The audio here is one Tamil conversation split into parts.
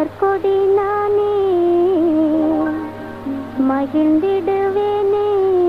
மலர் கொடி நானே மகிழ்ந்திடுவேனே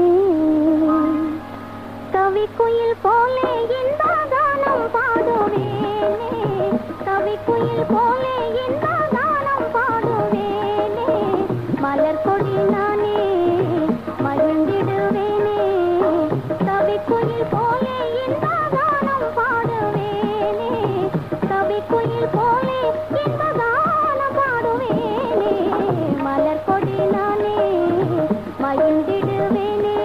கவி குயில் போலே இந்த கானம் பாடுவேனே கவி குயில் போலே இந்த கானம் பாடுவேனே மலர் கொடி நானே மகிழ்ந்திடுவேனே கவி குயில் போலே இந்த கானம் பாடுவேனே கவி குயில் போலே இந்த கானம் பாடுவேனே மலர் கொடி நானே மகிழ்ந்திடுவேனே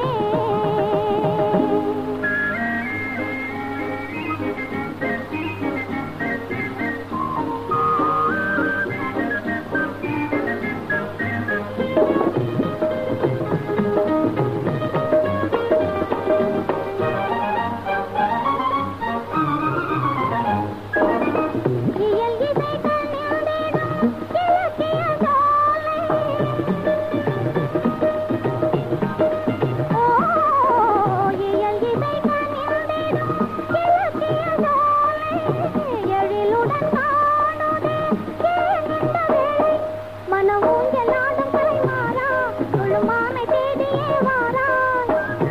இயல் இசைகள் நின்றிடும் இலக்கிய சோலை. ஓ, இயல் இசைகள் நின்றிடும் இலக்கிய சோலை. எழிலுடன் காணுதே ஏன் இந்த வேளை? மன ஊஞ்சலாடும் கலைமாறா, தொழுமானை தேடியே வாராய்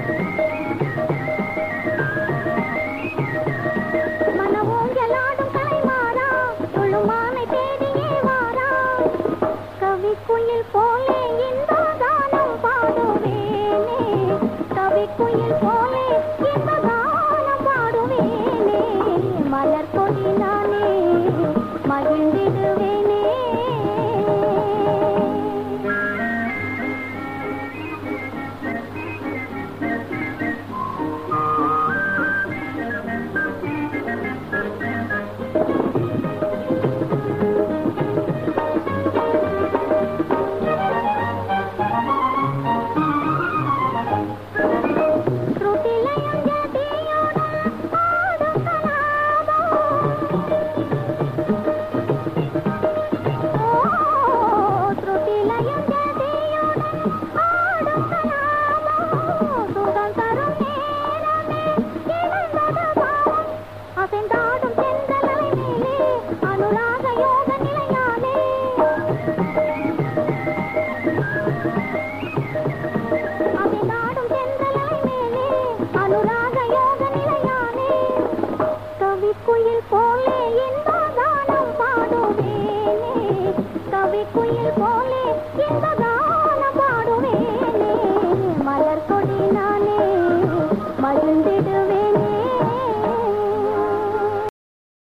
மன ஊஞ்சலாடும் கலைமாறா தொழுமானை தேடியே வாரா கவி குயில் போலே இந்த கானம் பாடுவேனே கவி குயில் போலே இந்த கானம் பாடுவேனே மலர் கொடி நானே மகிழ்ந்திடுவேனே ശ്രുതിലയം ജതിയോടും പാടും കലാപം. ഓ, ശ്രുതിലയം ജതിയോടും പാടും കലാപം. സുഖം തരും നേരമേ இழந்தது பாவம். அசைந்தாடும் செந்தலை மேலே அனுராக யோக நிலையாலே அசைந்தாடும் செந்தலை மேலே அனுராக யோக நிலையானே கவி குயில் போலே இந்த கானம் பாடுவேனே கவி குயில் போலே